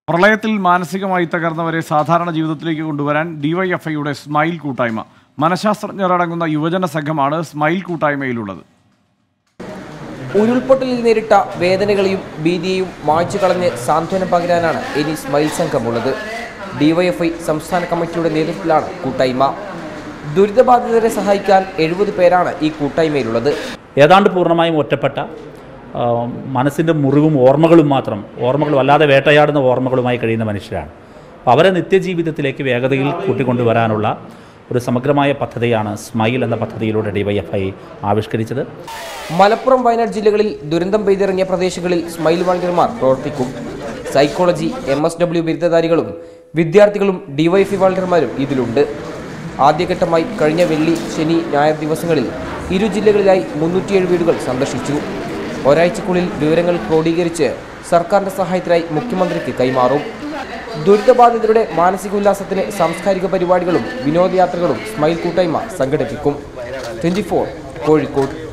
പ്രളയത്തിൽ മാനസികമായി തകർന്നവരെ സാധാരണ ജീവിതത്തിലേക്ക് കൊണ്ടുവരാൻ ഡിവൈഎഫ്ഐയുടെ സ്മൈൽ കൂട്ടായ്മ മനഃശാസ്ത്രജ്ഞർ അടങ്ങുന്ന യുവജന സംഘമാണ് സ്മൈൽ കൂട്ടായ്മയിലുള്ളത് ഉരുൾപൊട്ടലിൽ നേരിട്ട വേദനകളെയും ഭീതിയെയും മായ്ച്ചു കളഞ്ഞ് സാന്ത്വനം പകരാനാണ് ഇനി സ്മൈൽ സംഘമുള്ളത് ഡിവൈഎഫ്ഐ സംസ്ഥാന കമ്മിറ്റിയുടെ നേതൃത്വത്തിലാണ് കൂട്ടായ്മ ദുരിതബാധിതരെ സഹായിക്കാൻ എഴുപത് പേരാണ് ഈ കൂട്ടായ്മയിലുള്ളത് ഏതാണ്ട് പൂർണ്ണമായും ഒറ്റപ്പെട്ട ആ, മനസ്സിൻ്റെ മുറിവും ഓർമ്മകളും മാത്രം ഓർമ്മകളും അല്ലാതെ വേട്ടയാടുന്ന ഓർമ്മകളുമായി കഴിയുന്ന മനുഷ്യരാണ് അപ്പോൾ അവരെ നിത്യജീവിതത്തിലേക്ക് വേഗതയിൽ കൂട്ടിക്കൊണ്ടുവരാനുള്ള ഒരു സമഗ്രമായ പദ്ധതിയാണ് സ്മൈൽ എന്ന പദ്ധതിയിലൂടെ ഡിവൈഎഫ്ഐ ആവിഷ്കരിച്ചത് മലപ്പുറം വയനാട് ജില്ലകളിൽ ദുരന്തം പെയ്തിറങ്ങിയ പ്രദേശങ്ങളിൽ സ്മൈൽ വളണ്ടിയർമാർ പ്രവർത്തിക്കും സൈക്കോളജി എം എസ് ഡബ്ല്യു ബിരുദധാരികളും വിദ്യാർത്ഥികളും ഡിവൈഎഫ്ഐ വളണ്ടിയർമാരും ഇതിലുണ്ട് ആദ്യഘട്ടമായി കഴിഞ്ഞ വെള്ളി ശനി ഞായർ ദിവസങ്ങളിൽ ഇരു ജില്ലകളിലായി മുന്നൂറ്റിയേഴ് വീടുകൾ സന്ദർശിച്ചു ഒരാഴ്ചക്കുള്ളിൽ വിവരങ്ങൾ ക്രോഡീകരിച്ച് സർക്കാരിന്റെ സഹായത്തിനായി മുഖ്യമന്ത്രിക്ക് കൈമാറും ദുരിതബാധിതരുടെ മാനസികോല്ലാസത്തിന് സാംസ്കാരിക പരിപാടികളും വിനോദയാത്രകളും സ്മൈൽ കൂട്ടായ്മ സംഘടിപ്പിക്കും ട്വന്റി കോഴിക്കോട്